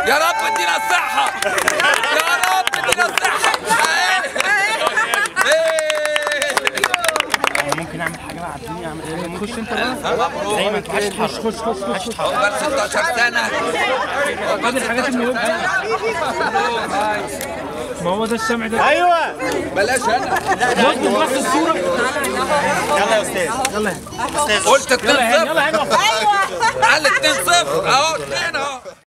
يا رب ادينا الصحة يا رب ادينا الصحة ممكن اعمل حاجه بقى عبدوني اعمل ايه خش انت بقى زي ما انت عايز خش خش خش خش عقبال 16 سنة خد الحاجات المهمه ما هو ده الشمع ده ايوه بلاش انا اظبط بس الصوره يلا يا استاذ يلا قلت 2 يلا يا هاني، يلا 0 يا هاني قال 2 0 اهو 2 اهو